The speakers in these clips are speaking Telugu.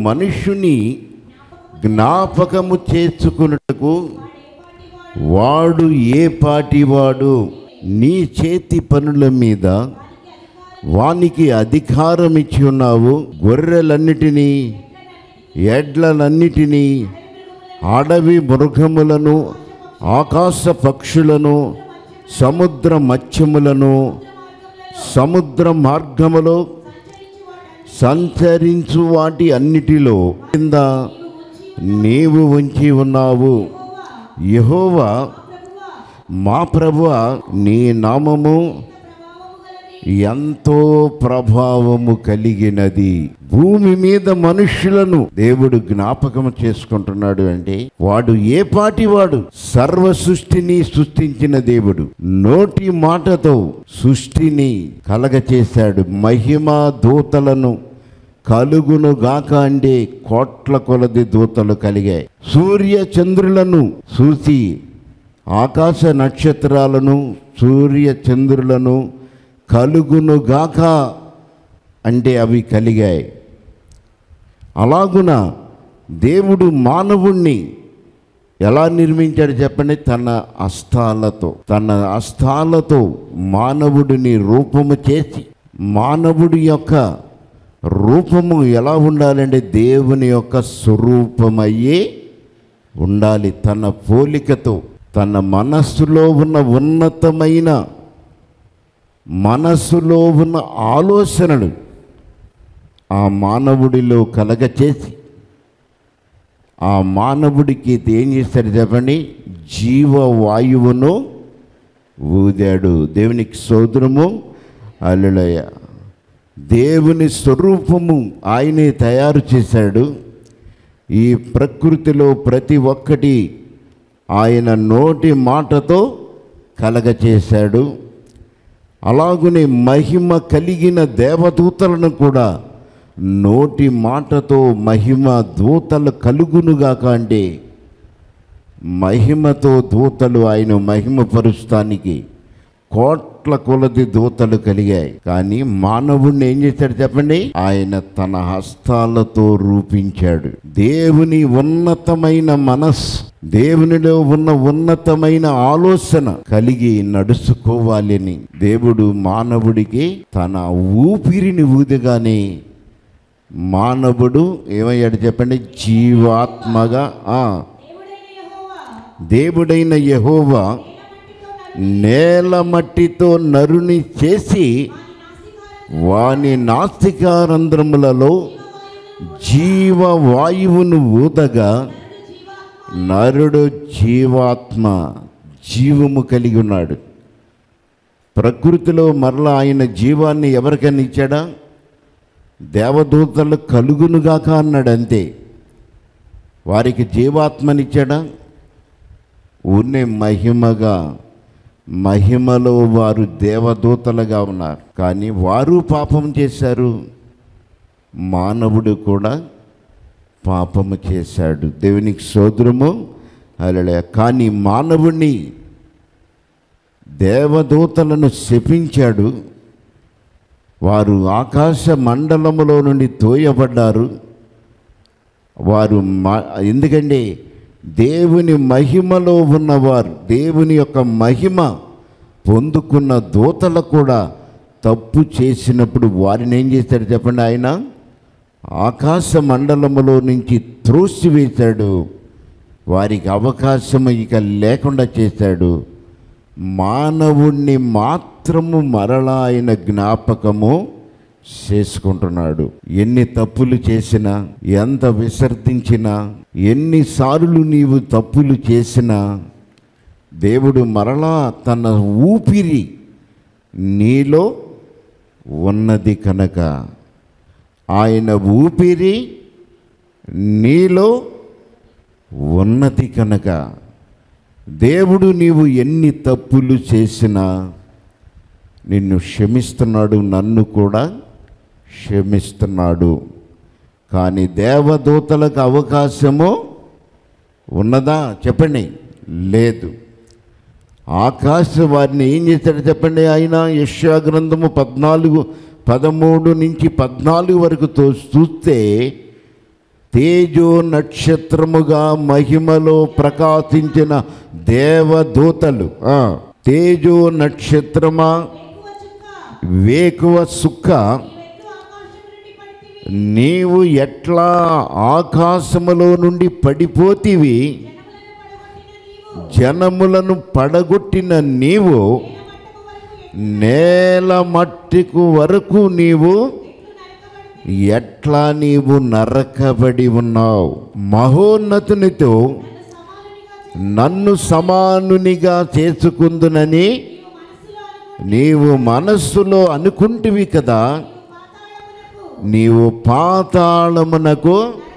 మనుష్యుని జ్ఞాపకము చేసుకున్నటకు వాడు ఏ పాటివాడు నీ చేతి పనుల మీద వానికి అధికారం ఇచ్చి ఉన్నావు గొర్రెలన్నిటినీ ఎడ్లలన్నిటినీ అడవి మృగములను ఆకాశ పక్షులను సముద్ర మత్స్యములను సముద్ర మార్గములో సంచరించు వాటి అన్నిటిలో కింద నీవు ఉంచి ఉన్నావు యహోవా మా ప్రభువ నీ నామము ఎంతో ప్రభావము కలిగినది భూమి మీద మనుష్యులను దేవుడు జ్ఞాపకం చేసుకుంటున్నాడు అంటే వాడు ఏ పాటి వాడు సర్వ సృష్టిని సృష్టించిన దేవుడు నోటి మాటతో సృష్టిని కలగచేశాడు మహిమ దూతలను కలుగును గాక అంటే కోట్ల కొలది దూతలు కలిగాయి సూర్య చంద్రులను చూసి ఆకాశ నక్షత్రాలను సూర్య చంద్రులను కలుగును గాక అంటే అవి కలిగాయి అలాగున దేవుడు మానవుణ్ణి ఎలా నిర్మించాడు చెప్పండి తన హస్తాలతో తన హస్తాలతో మానవుడిని రూపము చేసి మానవుడి యొక్క రూపము ఎలా ఉండాలంటే దేవుని యొక్క స్వరూపమయ్యే ఉండాలి తన పోలికతో తన మనస్సులో ఉన్న ఉన్నతమైన మనస్సులో ఉన్న ఆలోచనలు ఆ మానవుడిలో కలగచేసి ఆ మానవుడికి ఏం చేశాడు చెప్పండి జీవవాయువును ఊదాడు దేవునికి సోదరము అల్లులయ్య దేవుని స్వరూపము ఆయనే తయారు చేశాడు ఈ ప్రకృతిలో ప్రతి ఒక్కటి ఆయన నోటి మాటతో కలగచేశాడు అలాగునే మహిమ కలిగిన దేవదూతలను కూడా నోటి మాటతో మహిమ దూతలు కలుగునుగాక అంటే మహిమతో దూతలు ఆయన మహిమపరుస్తానికి కోట్ల కొలది దూతలు కలిగాయి కానీ మానవుణ్ణి ఏం చేశాడు చెప్పండి ఆయన తన హస్తాలతో రూపించాడు దేవుని ఉన్నతమైన మనస్సు దేవునిలో ఉన్న ఉన్నతమైన ఆలోచన కలిగి నడుచుకోవాలని దేవుడు మానవుడికి తన ఊపిరిని ఊదిగానే మానవుడు ఏమయ్యాడు చెప్పండి జీవాత్మగా ఆ దేవుడైన యహోవా నేల మట్టితో నరుని చేసి వాని నాస్తికారంధ్రములలో జీవవాయువును ఊదగా నరుడు జీవాత్మ జీవము కలిగి ఉన్నాడు ప్రకృతిలో మరలా ఆయన జీవాన్ని ఎవరికైనా ఇచ్చాడా దేవదూతలు కలుగునుగాక అన్నాడు అంతే వారికి జీవాత్మనిచ్చాడా ఉన్నే మహిమగా మహిమలో వారు దేవదూతలుగా ఉన్నారు కానీ వారు పాపం చేశారు మానవుడు కూడా పాపము చేశాడు దేవునికి సోదరము అలలే కానీ మానవుణ్ణి దేవదూతలను శపించాడు వారు ఆకాశ మండలములో నుండి తోయబడ్డారు వారు మా ఎందుకంటే దేవుని మహిమలో ఉన్నవారు దేవుని యొక్క మహిమ పొందుకున్న దూతలు కూడా తప్పు చేసినప్పుడు వారిని ఏం చేశాడు చెప్పండి ఆయన ఆకాశ మండలములో నుంచి త్రోసివేశాడు వారికి అవకాశం ఇక లేకుండా చేశాడు మానవుణ్ణి మాత్రము మరలా ఆయన జ్ఞాపకము చేసుకుంటున్నాడు ఎన్ని తప్పులు చేసినా ఎంత విసర్జించినా ఎన్నిసార్లు నీవు తప్పులు చేసినా దేవుడు మరలా తన ఊపిరి నీలో ఉన్నది కనుక ఆయన ఊపిరి నీలో ఉన్నది కనుక దేవుడు నీవు ఎన్ని తప్పులు చేసినా నిన్ను క్షమిస్తున్నాడు నన్ను కూడా క్షమిస్తున్నాడు కానీ దేవదూతలకు అవకాశము ఉన్నదా చెప్పండి లేదు ఆకాశ వారిని ఏం చేశాడు చెప్పండి ఆయన యశ్యా గ్రంథము పద్నాలుగు పదమూడు నుంచి పద్నాలుగు వరకు తో చూస్తే తేజో నక్షత్రముగా మహిమలో ప్రకాశించిన దేవదూతలు ఆ, తేజో నక్షత్రమా ఎక్కువ చుక్క వేకువ సుక్క నీవెట్లు ఆకాశం నుండి పడితివి నీవు ఎట్లా ఆకాశములో నుండి పడిపోతివి జనములను పడగొట్టిన నీవు జనములను పడగొట్టిన నీవు నేల మట్టుకు నేల మట్టికు వరకు వరకు నీవు నరకబడి ఎట్లా నీవు నరకబడి ఉన్నావు మహోన్నతునితో నన్ను సమానునిగా నన్ను సమానునిగా చేసి చేసుకుందునని నీవు మనస్సులో అనుకుని నీవు మనస్సులో అనుకుంటివి కదా పాతాళమునకు నీవు పాతాళమునకు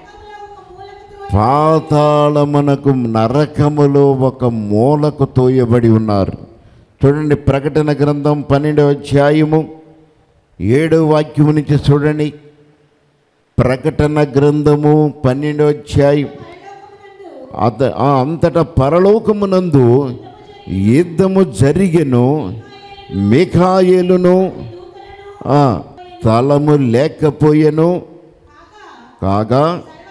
నరకములో ఒక పాతాళమునకు మూలకు త్రోయబడి నరకములో ఒక మూలకు తోయబడి ఉన్నారు చూడండి ప్రకటన గ్రంథం పన్నెండవ అధ్యాయము ఏడవ వాక్యము నుంచి చూడండి ప్రకటన గ్రంథము పన్నెండవ అధ్యాయం పరలోకమునందు అత ఆ అంతటా పరలోకమునందు యుద్ధము జరిగెను మిఖాయేలును ఆ, తలము లేకపోయెను కాగా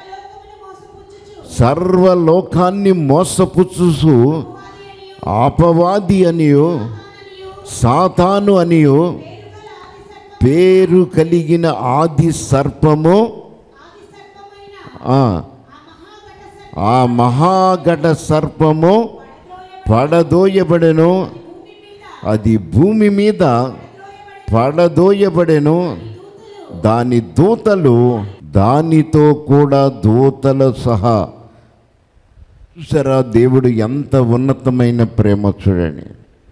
సర్వలోకమును మోసపుచ్చుచు సర్వలోకాన్ని మోసపుచ్చుసు అపవాది అనియు సాతాను అనియు పేరు కలిగిన ఆది సర్పము ఆది సర్పమైన ఆ, ఆ మహాఘట ఆ మహాగట సర్ప సర్పము పడద్రోయబడి పడదోయబడెను భూమి మీద అది భూమి మీద పడదోయబడెను దాని దూతలు దానితో కూడా దూతల సహా చూసారా దేవుడు ఎంత ఉన్నతమైన ప్రేమ చూడండి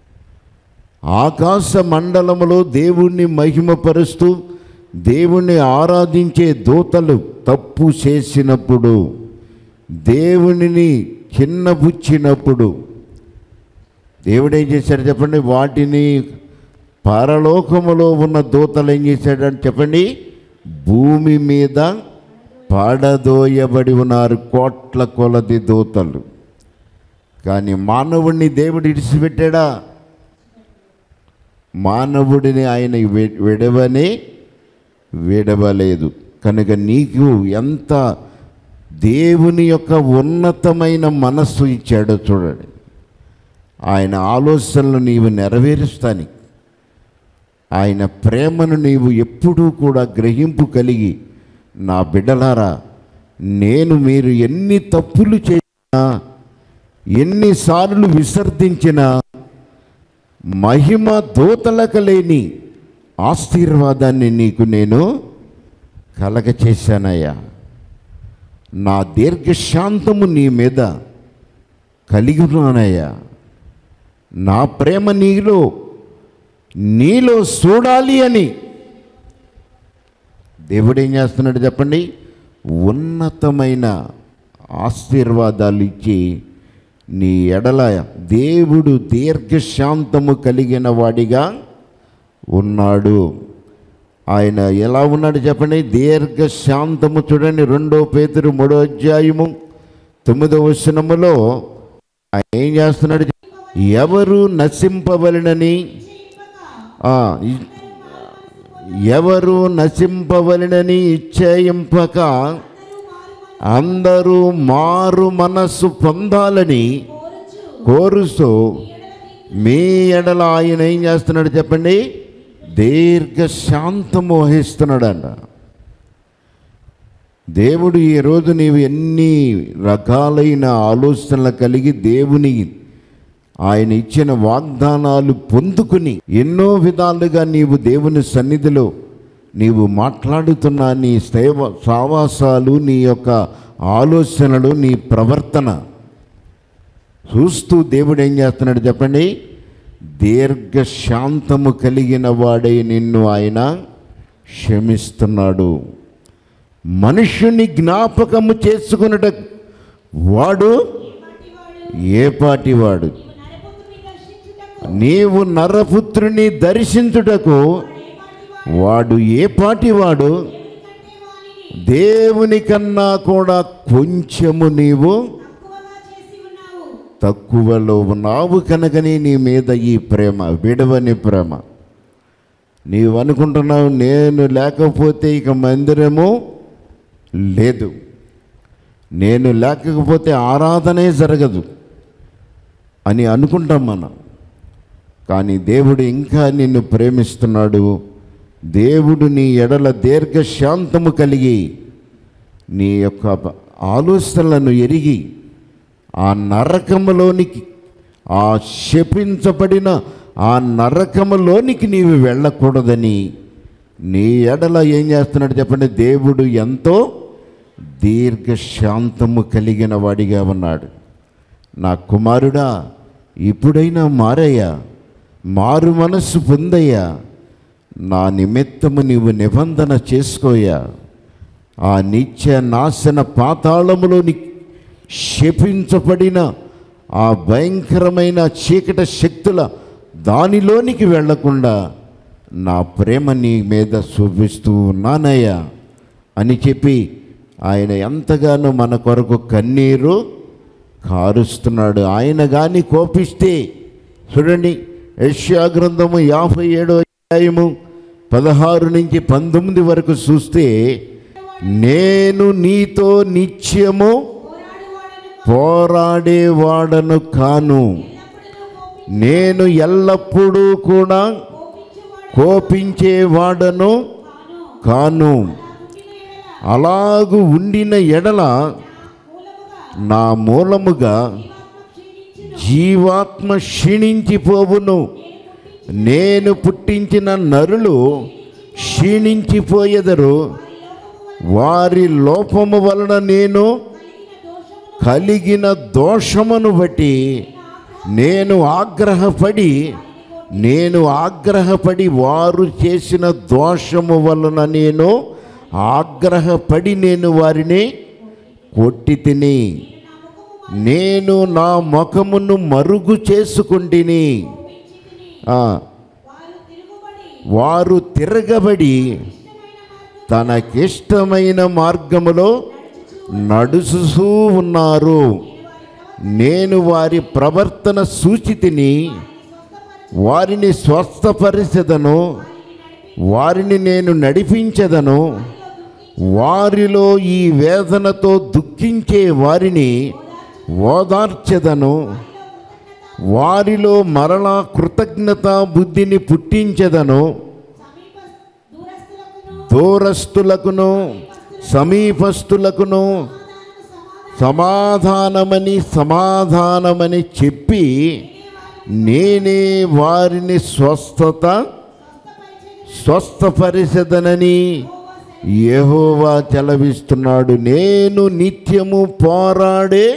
ఆకాశ మండలములో దేవుణ్ణి మహిమపరుస్తూ దేవుణ్ణి ఆరాధించే దూతలు తప్పు చేసినప్పుడు దేవునిని చిన్నబుచ్చినప్పుడు దేవుడు ఏం చేశాడు చెప్పండి వాటిని పరలోకములో ఉన్న దూతలు ఏం చేశాడని చెప్పండి భూమి మీద పడదోయబడి ఉన్నారు కోట్ల కొలది దూతలు కానీ మానవుడిని దేవుడు ఇడిచిపెట్టాడా మానవుడిని ఆయన వి- విడవని విడవలేదు కనుక నీకు ఎంత దేవుని యొక్క ఉన్నతమైన మనస్సు ఇచ్చాడో చూడండి ఆయన ఆలోచనలు నీవు నెరవేరుస్తాని ఆయన ప్రేమను నీవు ఎప్పుడూ కూడా గ్రహింపు కలిగి నా బిడ్డలారా నేను మీరు ఎన్ని తప్పులు చేసినా ఎన్నిసార్లు విసర్జించినా మహిమ దూతలకు లేని ఆశీర్వాదాన్ని నీకు నేను కలగ చేశానయ్యా నా దీర్ఘశాంతము నీ మీద కలిగి ఉన్నానయ్యా నా ప్రేమ నీలో నీలో చూడాలి అని దేవుడు ఏం చేస్తున్నాడు చెప్పండి ఉన్నతమైన ఆశీర్వాదాలు ఇచ్చి నీ ఎడల దేవుడు దీర్ఘశాంతము కలిగిన వాడిగా ఉన్నాడు ఆయన ఎలా ఉన్నాడు చెప్పండి దీర్ఘశాంతము చూడండి రెండో పేతురు మూడో అధ్యాయము తొమ్మిదో వచనములో ఆయన ఏం చేస్తున్నాడు ఎవరు నశింపవలనని చేయింపక ఆ, ఇ- ఎవరు నశింపవలనని ఇచ్చేయింపక అందరూ మారు మనస్సు పొందాలని కోరుచు కోరుస్తూ మీ ఎడల ఆయన ఏం చేస్తున్నాడు చెప్పండి దీర్ఘశాంతము వహిస్తున్నాడంట దేవుడు ఈరోజు నీవు ఎన్ని రకాలైన ఆలోచనలు కలిగి దేవుని ఆయన ఇచ్చిన వాగ్దానాలు పొందుకుని ఎన్నో విధాలుగా నీవు దేవుని సన్నిధిలో నీవు మాట్లాడుతున్న నీ సేవ సావాసాలు నీ యొక్క ఆలోచనలు నీ ప్రవర్తన చూస్తూ దేవుడు ఏం చేస్తున్నాడు చెప్పండి దీర్ఘశాంతము కలిగిన వాడై నిన్ను ఆయన క్షమిస్తున్నాడు మనుష్యుని జ్ఞాపకము చేసుకున్నట వాడు పాటివాడు ఏ పాటివాడు నీవు నరపుత్రుని దర్శించుటకు నీవు నరపుత్రుని దర్శించుటకు ఏ పాటివాడు వాడు ఏ పాటివాడు కంటే వానిని దేవుని కన్నా కూడా కొంచెము నీవు తక్కువగా చేసి ఉన్నావు తక్కువలో ఉన్నావు కనుకని నీ మీద ఈ ప్రేమ విడవని ప్రేమ నీవు అనుకుంటున్నావు నేను లేకపోతే ఇక మందిరము లేదు నేను లేకపోతే ఆరాధనే జరగదు అని అనుకుంటాం మనం కానీ దేవుడు ఇంకా నిన్ను ప్రేమిస్తున్నాడు దేవుడు నీ ఎడల దీర్ఘశాంతము కలిగి నీ యొక్క ఆలోచనలను ఎరిగి ఆ నరకములోనికి ఆ శపించబడిన ఆ నరకములోనికి నీవు వెళ్ళకూడదని నీ ఎడల ఏం చేస్తున్నాడు చెప్పండి దేవుడు ఎంతో దీర్ఘశాంతము కలిగిన వాడిగా ఉన్నాడు నా కుమారుడా ఇప్పుడైనా మారయ్యా మారు మనస్సు పొందయ్యా నా నిమిత్తము నీవు నిబంధన చేసుకోయా ఆ నిత్య నాశన పాతాళములోని శపించబడిన ఆ భయంకరమైన చీకట శక్తుల దానిలోనికి వెళ్లకుండా నా ప్రేమ నీ మీద చూపిస్తూ ఉన్నానయ్యా అని చెప్పి ఆయన ఎంతగానో మన కొరకు కన్నీరు కారుస్తున్నాడు ఆయన కానీ కోపిస్తే చూడండి యష్యా గ్రంథము యాభై ఏడో అధ్యాయము పదహారు నుంచి పంతొమ్మిది వరకు చూస్తే నేను నీతో నిత్యము పోరాడేవాడను కాను నేను ఎల్లప్పుడూ కూడా కోపించేవాడను కాను అలాగు ఉండిన ఎడల నా మూలముగా జీవాత్మ క్షీణించిపోవును నేను పుట్టించిన నరులు క్షీణించిపోయెదరు వారి లోపము వలన నేను కలిగిన దోషమును బట్టి నేను ఆగ్రహపడి నేను ఆగ్రహపడి వారు చేసిన దోషము వలన నేను ఆగ్రహపడి నేను వారిని కొట్టి తిని నేను నా ముఖమును మరుగు చేసుకుంటుని వారు తిరగబడి తనకిష్టమైన మార్గములో నడుచుతూ ఉన్నారు నేను వారి ప్రవర్తన సూచితిని వారిని స్వస్థపరిచెదను వారిని నేను నడిపించెదను వారిలో ఈ వేదనతో దుఃఖించే వారిని ఓదార్చెదను వారిలో మరలా కృతజ్ఞత బుద్ధిని పుట్టించెదను దూరస్తులకును సమీపస్తులకును సమాధానమని సమాధానమని చెప్పి నేనే వారిని స్వస్థత స్వస్థపరిసదనని యెహోవా చెలవిస్తున్నాడు నేను నిత్యము పోరాడే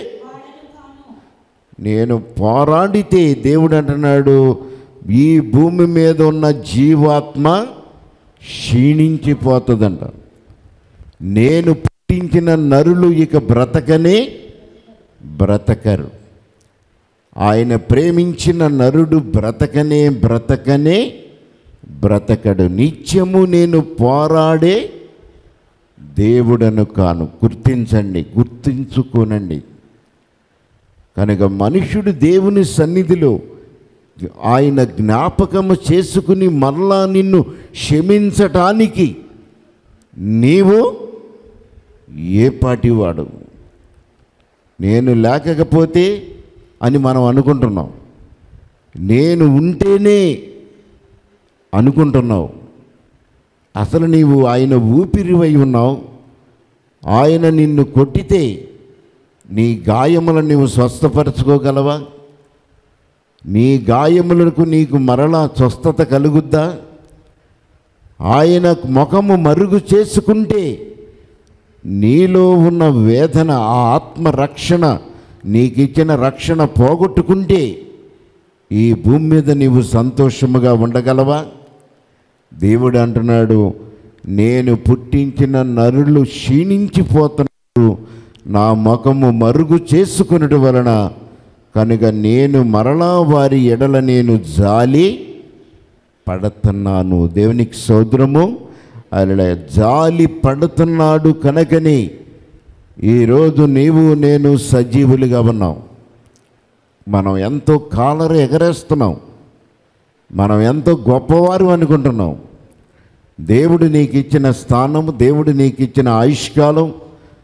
నేను పోరాడితే దేవుడు అంటున్నాడు ఈ భూమి మీద ఉన్న జీవాత్మ క్షీణించిపోతుందంట నేను పుట్టించిన నరులు ఇక బ్రతకనే బ్రతకరు ఆయన ప్రేమించిన నరుడు బ్రతకనే బ్రతకనే బ్రతకడు నిత్యము నేను పోరాడే దేవుడను కాను గుర్తించండి గుర్తించుకోనండి కనుక మనుషుడు దేవుని సన్నిధిలో ఆయన జ్ఞాపకము చేసుకుని మరలా నిన్ను క్షమించటానికి నీవు ఏ పాటివాడు నేను లేకపోతే అని మనం అనుకుంటున్నాం నేను ఉంటేనే అనుకుంటున్నావు అసలు నీవు ఆయన ఊపిరివై ఉన్నావు ఆయన నిన్ను కొట్టితే నీ గాయములను నీవు స్వస్థపరచుకోగలవా నీ గాయములకు నీకు మరలా స్వస్థత కలుగుద్దా ఆయన ముఖము మరుగు చేసుకుంటే నీలో ఉన్న వేదన ఆ ఆత్మ రక్షణ నీకిచ్చిన రక్షణ పోగొట్టుకుంటే ఈ భూమి మీద నీవు సంతోషముగా ఉండగలవా దేవుడు అంటున్నాడు నేను పుట్టించిన నరులు క్షీణించిపోతున్నారు నా ముఖము మరుగు చేసుకున్నటి వలన కనుక నేను మరలా వారి ఎడల నేను జాలి పడుతున్నాను దేవునికి సోదరము అలా జాలి పడుతున్నాడు కనుకని ఈరోజు నీవు నేను సజీవులుగా ఉన్నాం మనం ఎంతో కాలర ఎగరేస్తున్నాం మనం ఎంతో గొప్పవారు అనుకుంటున్నాం దేవుడు నీకు ఇచ్చిన స్థానం దేవుడు నీకు ఇచ్చిన ఆయుష్కాలం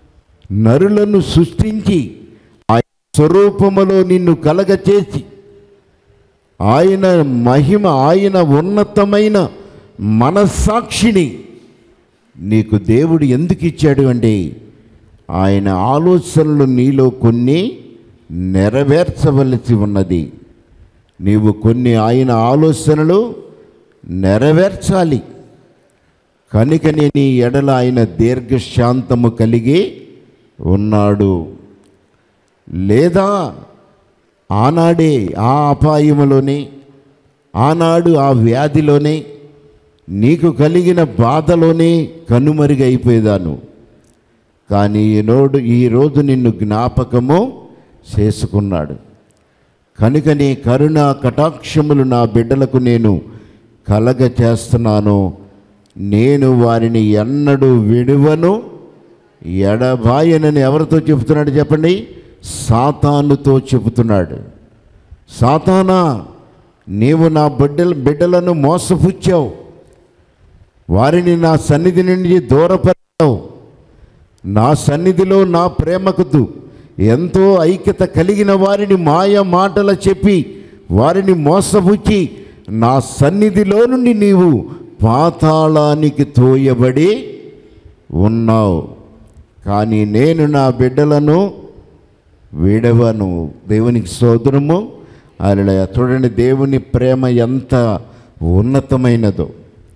నరులను సృష్టించి ఆయన స్వరూపములో నిన్ను కలగచేసి ఆయన మహిమ ఆయన ఉన్నతమైన మనస్సాక్షిని నీకు దేవుడు ఎందుకు ఇచ్చాడు అంటే ఆయన ఆలోచనలు నీలో కొన్ని నెరవేర్చవలసి ఉన్నది నీవు కొన్ని ఆయన ఆలోచనలు నెరవేర్చాలి కనుకనే నీ ఎడల ఆయన దీర్ఘశాంతము కలిగి ఉన్నాడు లేదా ఆనాడే ఆ అపాయములోనే ఆనాడు ఆ వ్యాధిలోనే నీకు కలిగిన బాధలోనే కనుమరుగైపోయేదాను కానీ ఈనోడు ఈరోజు నిన్ను జ్ఞాపకము చేసుకున్నాడు కనుక నీ కరుణ కటాక్షములు నా బిడ్డలకు నేను కలగ చేస్తున్నాను నేను వారిని ఎన్నడూ విడువను ఎడబాయనని ఎవరితో చెబుతున్నాడు చెప్పండి సాతానుతో చెబుతున్నాడు సాతానా నీవు నా బిడ్డల బిడ్డలను మోసపుచ్చావు వారిని నా సన్నిధి నుండి దూరపరిచావు నా సన్నిధిలో నా ప్రేమకు దు- ఎంతో ఐక్యత కలిగిన వారిని మాయ మాటలు చెప్పి వారిని మోసపుచ్చి నా సన్నిధిలో నుండి నీవు పాతాళానికి తోయబడి ఉన్నావు కానీ నేను నా బిడ్డలను విడవను దేవునికి సోదరము అలా చూడండి దేవుని ప్రేమ ఎంత ఉన్నతమైనదో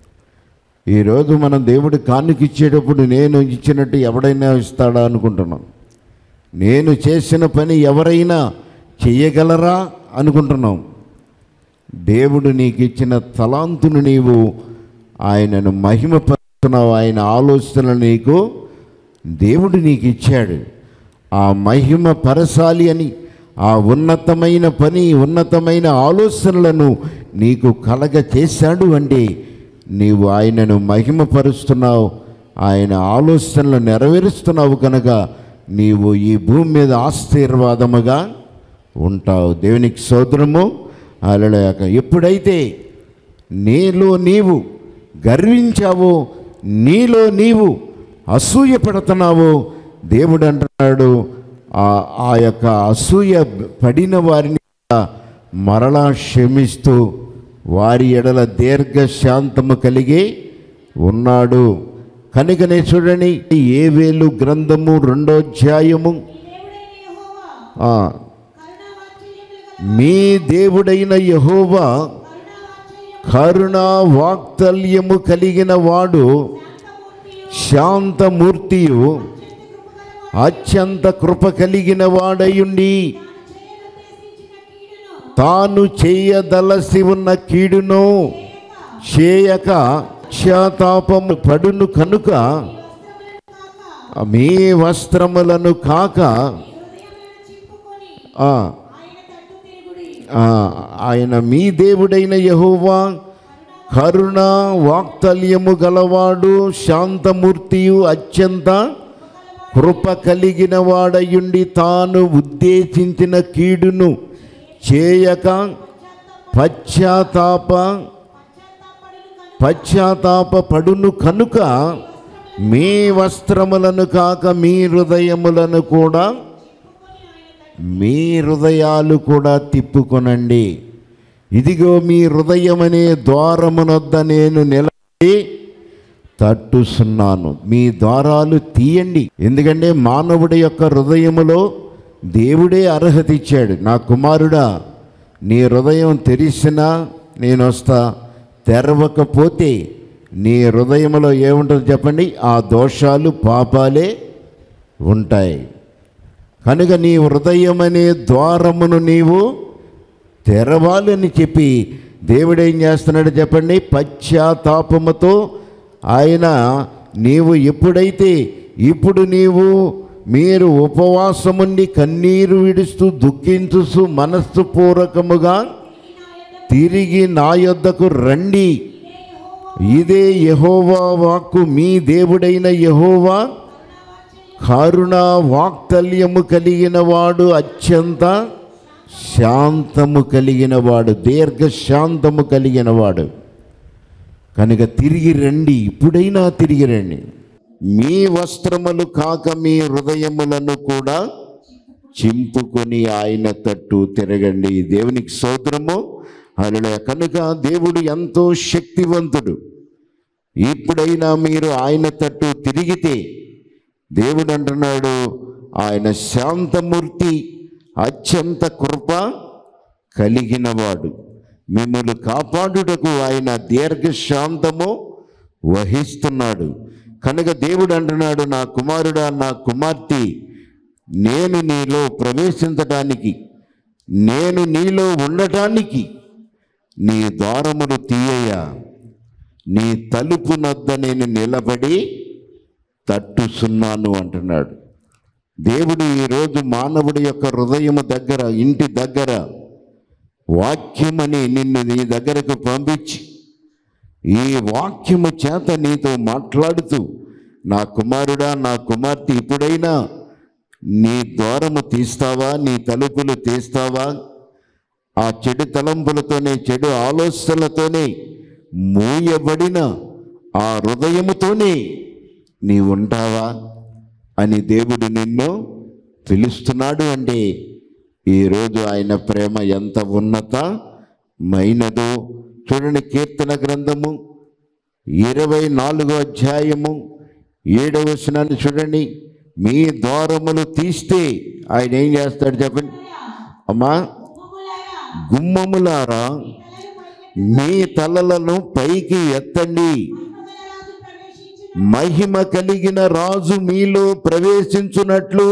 ఈరోజు మనం దేవుడి కానుక ఇచ్చేటప్పుడు నేను ఇచ్చినట్టు ఎవడైనా ఇస్తాడా అనుకుంటున్నాం నేను చేసిన పని ఎవరైనా చెయ్యగలరా అనుకుంటున్నాం దేవుడు నీకు ఇచ్చిన తలాంతును నీవు ఆయనను మహిమపరుస్తున్నావు ఆయన ఆలోచనలు నీకు దేవుడు నీకు ఇచ్చాడు ఆ మహిమ పరసాలి అని ఆ ఉన్నతమైన పని ఉన్నతమైన ఆలోచనలను నీకు కలగ చేశాడు అంటే నీవు ఆయనను మహిమపరుస్తున్నావు ఆయన ఆలోచనలు నెరవేరుస్తున్నావు కనుక నీవు ఈ భూమి మీద ఆశీర్వాదముగా ఉంటావు దేవునికి సోదరము అలలేక ఎప్పుడైతే నీలో నీవు గర్వించావో నీలో నీవు అసూయ పడుతున్నావో దేవుడు అంటున్నాడు ఆ ఆ యొక్క అసూయ పడిన వారిని మరలా క్షమిస్తూ వారి ఎడల దీర్ఘ శాంతము కలిగి ఉన్నాడు కనుకనే చూడండి ఏ వేలు గ్రంథము రెండో అధ్యాయము దేవుడైన యెహోవా ఆ, కరుణావాత్సల్యములు గల మీ దేవుడైన యహోవా కరుణావాత్సల్యము కరుణా వాక్తల్యము కలిగిన వాడు శాంతమూర్తియు శాంతమూర్తియు అత్యంత కృపగలవాడు అత్యంత కృప కలిగిన వాడయుండి తాను చేయనుద్దేశించిన కీడును తాను చేయదలసి ఉన్న కీడును చేయక పశ్చాత్తాపము పడును కనుక మీ వస్త్రములను కాక హృదయములను చింపుకొని ఆ, ఆయన తట్టు తిరుగుడి ఆ, ఆయన మీ దేవుడైన యహోవా కరుణ వాక్తల్యము గలవాడు శాంతమూర్తియు అత్యంత కృప కలిగిన వాడయుండి తాను ఉద్దేశించిన కీడును చేయక పశ్చాత్తాప పశ్చాత్తాప పడును కనుక మీ వస్త్రములను కాక మీ హృదయములను కూడా మీ హృదయాలు కూడా తిప్పుకొనండి ఇదిగో మీ హృదయం అనే ద్వారమునొద్ద నేను నిలబడి తట్టుస్తున్నాను మీ ద్వారాలు తీయండి ఎందుకంటే మానవుడి యొక్క హృదయములో దేవుడే అర్హత ఇచ్చాడు నా కుమారుడా నీ హృదయం తెరిసినా నేను వస్తా తెరవకపోతే నీ హృదయంలో ఏముంటుంది చెప్పండి ఆ దోషాలు పాపాలే ఉంటాయి కనుక నీ హృదయం అనే ద్వారమును నీవు తెరవాలని చెప్పి దేవుడు ఏం చేస్తున్నాడు చెప్పండి పశ్చాత్తాపముతో ఆయన నీవు ఎప్పుడైతే ఇప్పుడు నీవు మీరు ఉపవాసముండి కన్నీరు విడుస్తూ దుఃఖించుసు మనస్సు పూర్వకముగా తిరిగి నా యొద్దకు రండి ఇదే యహోవా వాక్కు మీ దేవుడైన యహోవా కరుణ వాక్తల్యము కలిగిన వాడు అత్యంత శాంతము కలిగిన వాడు దీర్ఘ శాంతము కలిగిన వాడు కనుక తిరిగి రండి ఇప్పుడైనా తిరిగి రండి మీ వస్త్రములు కాక మీ హృదయములను కూడా చింపుకొని ఆయన తట్టు తిరగండి దేవునికి స్తోత్రము అలా కనుక దేవుడు ఎంతో శక్తివంతుడు ఇప్పుడైనా మీరు ఆయన తట్టు తిరిగితే దేవుడు అంటున్నాడు ఆయన శాంతమూర్తి అత్యంత కృప కలిగినవాడు మిమ్మల్ని కాపాడుటకు ఆయన దీర్ఘశాంతము వహిస్తున్నాడు కనుక దేవుడు అంటున్నాడు నా కుమారుడా నా కుమార్తె నేను నీలో ప్రవేశించటానికి నేను నీలో ఉండటానికి నీ ద్వారమును తీయయ్యా నీ తలుపు నద్ద నేను నిలబడి తట్టుసున్నాను అంటున్నాడు దేవుడు ఈరోజు మానవుడి యొక్క హృదయము దగ్గర ఇంటి దగ్గర వాక్యమని నిన్ను నీ దగ్గరకు పంపించి ఈ వాక్యము చేత నీతో మాట్లాడుతూ నా కుమారుడా నా కుమార్తె ఇప్పుడైనా నీ ద్వారము తీస్తావా నీ తలుపులు తీస్తావా ఆ చెడు తలంపులతోనే చెడు ఆలోచనలతోనే మూయబడిన ఆ హృదయముతోనే నీ ఉంటావా అని దేవుడు నిన్ను పిలుస్తున్నాడు అంటే ఈరోజు ఆయన ప్రేమ ఎంత ఉన్నతమైనదో చూడండి కీర్తన గ్రంథము ఇరవై నాలుగో అధ్యాయము ఏడవ వచనాన్ని చూడండి మీ ద్వారములు తీస్తే ఆయన ఏం చేస్తాడు చెప్పండి అమ్మా గుమ్మములారా, గుమ్మములారా తలలు పైకెత్తి మీ తలలను పైకి ఎత్తండి మహిమగల రాజు ప్రవేశించును. మహిమ కలిగిన రాజు మీలో ప్రవేశించున్నట్లు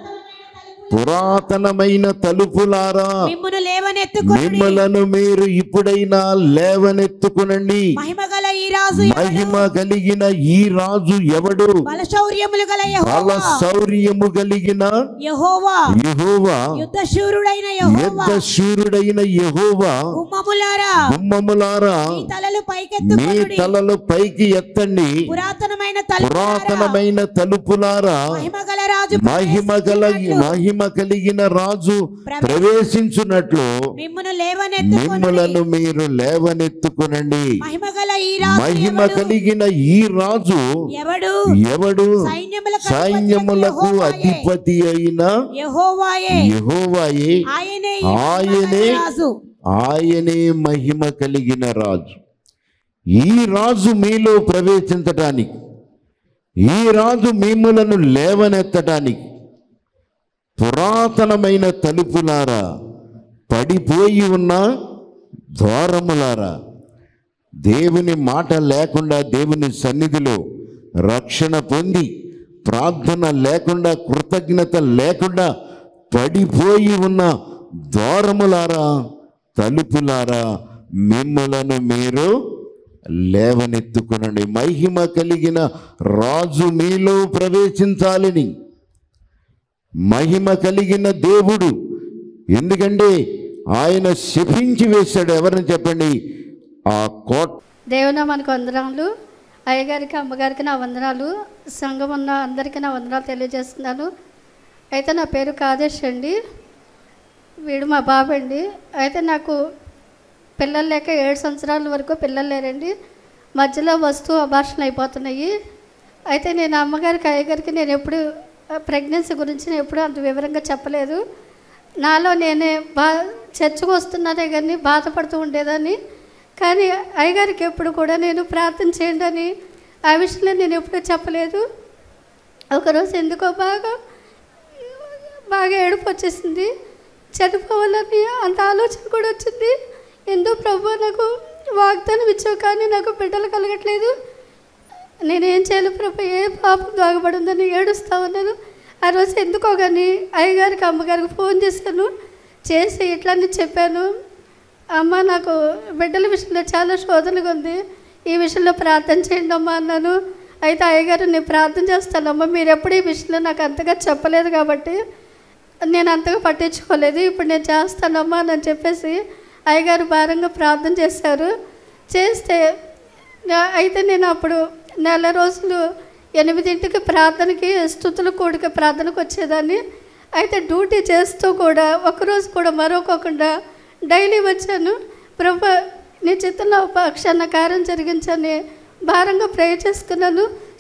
పురాతనమైన తలుపులారా మిమ్మును లేవనెత్తుకుని మిమ్మలను మీరు ఇప్పుడైనా లేవనెత్తుకునండి మహిమగల ఈ రాజు మహిమ కలిగిన ఈ రాజు ఎవడు బలశౌర్యములు గల బల యెహోవా శౌర్యము కలిగిన యెహోవా యెహోవా యుద్ధ శూరుడైన యెహోవా యుద్ధ శూరుడైన యెహోవా గుమ్మములారా గుమ్మములారా మీ తలలు మీ పైకెత్తుకుని తలలు పైకి ఎత్తండి పురాతనమైన తలుపులారా పురాతనమైన తలుపులారా మహిమగల రాజు మహిమ గల ప్రవేశించున్నట్లు మహిమ కలిగిన రాజు ప్రవేశించున్నట్లు మిమ్మును లేవనెత్తుకుని మిమ్మలను మీరు లేవనెత్తుకునండి మహిమగల ఈ రాజు మహిమ ఎవడు? కలిగిన ఈ రాజు ఎవడు ఎవడు సైన్యములకు సైన్యములకు అధిపతి అయిన యెహోవాయే యెహోవాయే ఆయనే ఆయనే రాజు ఆయనే మహిమ కలిగిన రాజు ఈ రాజు మీలో ప్రవేశించటానికి ఈ రాజు మిమ్మలను లేవనెత్తటానికి పురాతనమైన తలుపులారా పడిపోయి ఉన్న ద్వారములారా దేవుని మాట లేకుండా దేవుని సన్నిధిలో రక్షణ పొంది ప్రార్థన లేకుండా కృతజ్ఞత లేకుండా పడిపోయి ఉన్న ద్వారములారా తలుపులారా మిమ్మలను మీరు లేవనెత్తుకునండి మహిమ కలిగిన రాజు మీలో ప్రవేశించాలని మహిమ కలిగిన దేవుడు ఎందుకంటే ఆయన శపించి వేశాడు ఎవరిని చెప్పండి ఆ కోట దేవుని మనకు వందనాలు అయ్యగారికి అమ్మగారికి నా వందనాలు సంఘం ఉన్న అందరికీ నా వందనాలు తెలియజేస్తున్నాను అయితే నా పేరు కాదేశ్ అండి వీడు మా బాబు అండి అయితే నాకు పిల్లలు లేక ఏడు సంవత్సరాల వరకు పిల్లలు లేరండి మధ్యలో వస్తూ అభాషణ అయిపోతున్నాయి అయితే నేను అమ్మగారికి అయ్యగారికి నేను ఎప్పుడు ప్రెగ్నెన్సీ గురించి నేను ఎప్పుడు అంత వివరంగా చెప్పలేదు నాలో నేనే బా చర్చకు వస్తున్నానే కానీ బాధపడుతూ ఉండేదాన్ని కానీ అయ్యగారికి ఎప్పుడు కూడా నేను ప్రార్థన చేయండి అని ఆ విషయంలో నేను ఎప్పుడూ చెప్పలేదు ఒకరోజు ఎందుకో బాగా బాగా ఏడుపు వచ్చేసింది చనిపోవాలని అంత ఆలోచన కూడా వచ్చింది ఎందు ప్రభు నాకు వాగ్దానం ఇచ్చావు కానీ నాకు బిడ్డలు కలగట్లేదు నేనేం చేయాలి ప్రభు ఏ పాపం దాగబడి ఉందని ఏడుస్తా ఉన్నాను ఆ రోజు ఎందుకో కానీ అయ్యగారికి అమ్మగారికి ఫోన్ చేశాను చేసి ఇట్లన్నీ చెప్పాను అమ్మ నాకు బిడ్డల విషయంలో చాలా శోధనగా ఉంది ఈ విషయంలో ప్రార్థన చేయండి అమ్మా అన్నాను అయితే అయ్యగారు నేను ప్రార్థన చేస్తానమ్మా మీరు ఎప్పుడు ఈ విషయంలో నాకు అంతగా చెప్పలేదు కాబట్టి నేను అంతగా పట్టించుకోలేదు ఇప్పుడు నేను చేస్తానమ్మా అని చెప్పేసి అయ్యగారు భారంగా ప్రార్థన చేశారు చేస్తే నా- అయితే నేను అప్పుడు నెల రోజులు ఎనిమిదింటికి ప్రార్థనకి స్థుతుల కూడిక ప్రార్థనకు వచ్చేదాన్ని అయితే డ్యూటీ చేస్తూ కూడా ఒకరోజు కూడా మరొకకుండా డైలీ వచ్చాను ప్రభు నీ చిత్తంలో పక్షాన కార్యం జరిగించని భారంగా ప్రే చేసుకున్నాను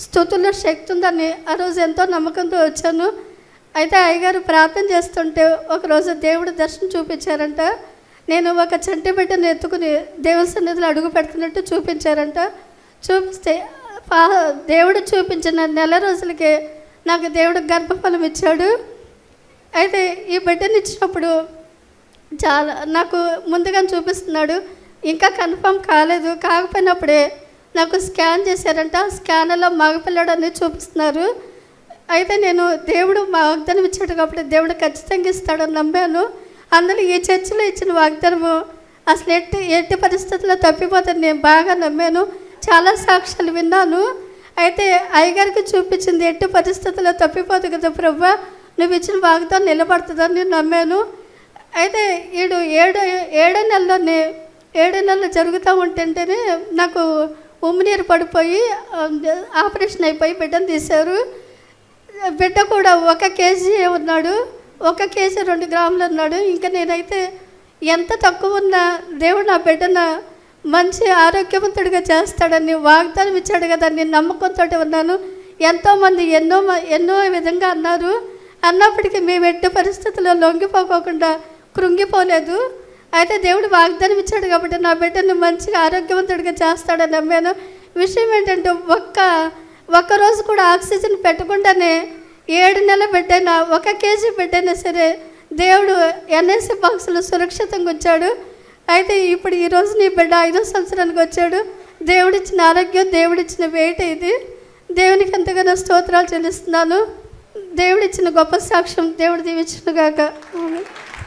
స్థుతుల్లో శక్తి ఉందని ఆ రోజు ఎంతో నమ్మకంతో వచ్చాను అయితే అయ్యగారు ప్రార్థన చేస్తుంటే ఒకరోజు దేవుడు దర్శనం చూపించారంట నేను ఒక చంటి బిడ్డను ఎత్తుకుని దేవుని సన్నిధిలో అడుగు పెడుతున్నట్టు చూపించారంట చూపిస్తే పా- దేవుడు చూపించిన నెల రోజులకే నాకు దేవుడు గర్భఫలం ఇచ్చాడు అయితే ఈ బిడ్డని ఇచ్చినప్పుడు చాలా నాకు ముందుగా చూపిస్తున్నాడు ఇంకా కన్ఫర్మ్ కాలేదు కాకపోయినప్పుడే నాకు స్కాన్ చేశారంట ఆ స్కాన్లో మగపిల్లడు అనేది చూపిస్తున్నారు అయితే నేను దేవుడు మా వాగ్దానం ఇచ్చాడు కాబట్టి దేవుడు ఖచ్చితంగా ఇస్తాడని నమ్మాను అందులో ఈ చర్చిలో ఇచ్చిన వాగ్దానము అసలు ఎట్టి ఎట్టి పరిస్థితుల్లో తప్పిపోతాను నేను బాగా నమ్మాను చాలా సాక్ష్యాలు విన్నాను అయితే అయ్యగారికి చూపించింది ఎట్టి పరిస్థితుల్లో తప్పిపోదు కదా ప్రభా నువ్వు ఇచ్చిన వాగ్దానం నిలబడుతుందని నేను నమ్మాను అయితే ఏడు ఏడు ఏడో నెలలోనే ఏడో నెలలు జరుగుతూ ఉంటుంటేనే నాకు ఉమ్మినీరు పడిపోయి ఆ, ఆపరేషన్ అయిపోయి బిడ్డను తీశారు బిడ్డ కూడా ఒక కేజీ ఉన్నాడు ఒక కేజీ రెండు గ్రాములు ఉన్నాడు ఇంకా నేనైతే ఎంత తక్కువ ఉన్నా దేవుడు నా బిడ్డన మంచి ఆరోగ్యవంతుడిగా చేస్తాడని వాగ్దానం ఇచ్చాడు కదా నేను నమ్మకంతో ఉన్నాను ఎంతోమంది ఎన్నో మ- ఎన్నో విధంగా అన్నారు అన్నప్పటికీ మేము ఎట్టి పరిస్థితుల్లో లొంగిపోకోకుండా కృంగిపోలేదు అయితే దేవుడు వాగ్దానం ఇచ్చాడు కాబట్టి నా బిడ్డను మంచిగా ఆరోగ్యవంతుడిగా చేస్తాడని నమ్మాను విషయం ఏంటంటే ఒక్క ఒక్కరోజు కూడా ఆక్సిజన్ పెట్టకుండానే ఏడు నెలల బిడ్డైనా ఒక కేజీ బిడ్డైనా సరే దేవుడు ఎన్ఎస్సి బాక్సులు సురక్షితంగా ఉంచాడు అయితే ఇప్పుడు ఈ రోజు నీ బిడ్డ ఐదో సంవత్సరానికి వచ్చాడు దేవుడిచ్చిన ఆరోగ్యం దేవుడిచ్చిన వెయిట్ ఇది దేవునికి ఎంతగానో స్తోత్రాలు చెల్లిస్తున్నాను దేవుడిచ్చిన గొప్ప సాక్ష్యం దేవుడు దీవించిన గాక ఆమేన్.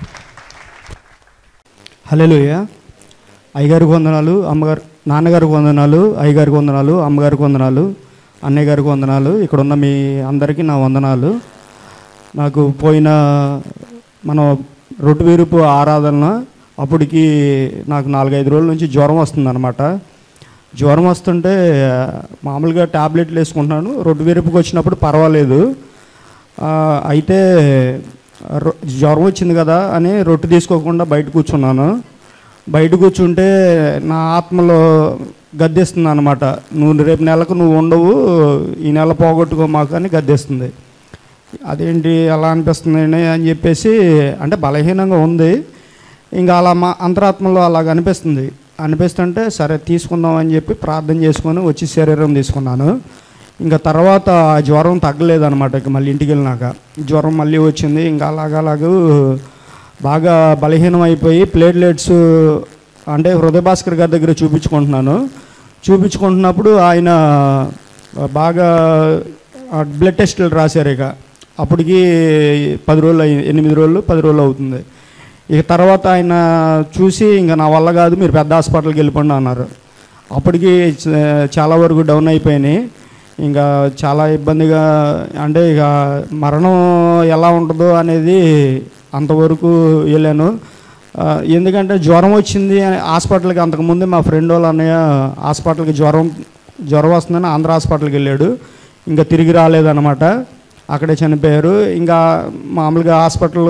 హలోయ అయ్యగారికి వందనాలు అమ్మగారు నాన్నగారికి వందనాలు అయ్యగారికి వందనాలు అమ్మగారికి వందనాలు అన్నయ్య గారికి వందనాలు ఇక్కడ ఉన్న మీ అందరికీ నా వందనాలు నాకు పోయిన మన రొట్టువీరుపు ఆరాధన అప్పటికి నాకు నాలుగైదు రోజుల నుంచి జ్వరం వస్తుందన్నమాట జ్వరం వస్తుంటే మామూలుగా ట్యాబ్లెట్లు వేసుకుంటున్నాను రొట్టువీరుపుకి వచ్చినప్పుడు పర్వాలేదు ఆ, అయితే రొ- జ్వరం వచ్చింది కదా అని రొట్టె తీసుకోకుండా బయట కూర్చున్నాను బయట కూర్చుంటే నా ఆత్మలో గద్దెస్తుంది అనమాట నువ్వు రేపు నెలకు నువ్వు ఉండవు ఈ నెల పోగొట్టుకో మాకు అని గద్దెస్తుంది అదేంటి అలా అనిపిస్తుంది అని చెప్పేసి అంటే బలహీనంగా ఉంది ఇంకా అలా మా అంతరాత్మలో అలాగ అనిపిస్తుంది అనిపిస్తుంటే సరే తీసుకుందాం అని చెప్పి ప్రార్థన చేసుకొని వచ్చి శరీరం తీసుకున్నాను ఇంకా తర్వాత ఆ జ్వరం తగ్గలేదన్నమాట ఇక మళ్ళీ ఇంటికి వెళ్ళినాక జ్వరం మళ్ళీ వచ్చింది ఇంకా అలాగలాగూ బాగా బలహీనం అయిపోయి ప్లేట్లెట్స్ అంటే హృదయ భాస్కర్ గారి దగ్గర చూపించుకుంటున్నాను చూపించుకుంటున్నప్పుడు ఆయన బాగా బ్లడ్ టెస్టులు రాశారు ఇక అప్పటికి పది రోజులు అయ్యి ఎనిమిది రోజులు పది రోజులు అవుతుంది ఇక తర్వాత ఆయన చూసి ఇంకా నా వల్ల కాదు మీరు పెద్ద హాస్పిటల్కి వెళ్ళిపోండి అన్నారు అప్పటికి చ- చాలా వరకు డౌన్ అయిపోయినాయి ఇంకా చాలా ఇబ్బందిగా అంటే ఇక మరణం ఎలా ఉంటుందో అనేది అంతవరకు వెళ్ళాను ఆ, ఎందుకంటే జ్వరం వచ్చింది అని హాస్పిటల్కి అంతకుముందు మా ఫ్రెండ్ వాళ్ళ అన్నయ్య హాస్పిటల్కి జ్వరం జ్వరం వస్తుందని ఆంధ్ర హాస్పిటల్కి వెళ్ళాడు ఇంకా తిరిగి రాలేదన్నమాట అక్కడే చనిపోయారు ఇంకా మామూలుగా హాస్పిటల్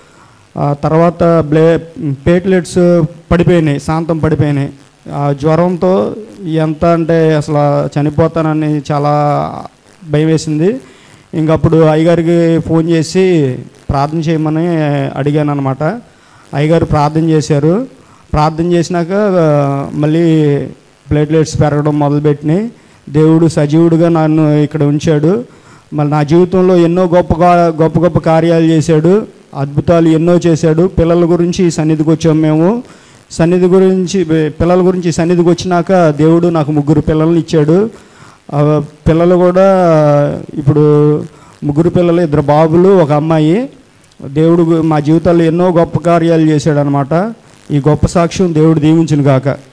ఆ తర్వాత బ్లే ప్లేట్లెట్స్ పడిపోయినాయి శాంతం పడిపోయినాయి ఆ జ్వరంతో ఎంత అంటే అసలు చనిపోతానని చాలా భయం వేసింది ఇంకప్పుడు అయ్యగారికి ఫోన్ చేసి ప్రార్థన చేయమని అడిగాను అనమాట అయ్యగారు ప్రార్థన చేశారు ప్రార్థన చేసినాక ఆ, మళ్ళీ ప్లేట్లెట్స్ పెరగడం మొదలుపెట్టినాయి దేవుడు సజీవుడిగా నన్ను ఇక్కడ ఉంచాడు మళ్ళీ నా జీవితంలో ఎన్నో గొప్ప గా- గొప్ప గొప్ప కార్యాలు చేశాడు అద్భుతాలు ఎన్నో చేశాడు పిల్లల గురించి ఈ సన్నిధికి వచ్చాం మేము సన్నిధి గురించి పిల్లల గురించి ఈ సన్నిధికి వచ్చినాక దేవుడు నాకు ముగ్గురు పిల్లల్ని ఇచ్చాడు ఆ పిల్లలు కూడా ఇప్పుడు ముగ్గురు పిల్లలు ఇద్దరు బాబులు ఒక అమ్మాయి దేవుడు గు- మా జీవితాల్లో ఎన్నో గొప్ప కార్యాలు చేశాడు అనమాట ఈ గొప్ప సాక్ష్యం దేవుడు దీవించును గాక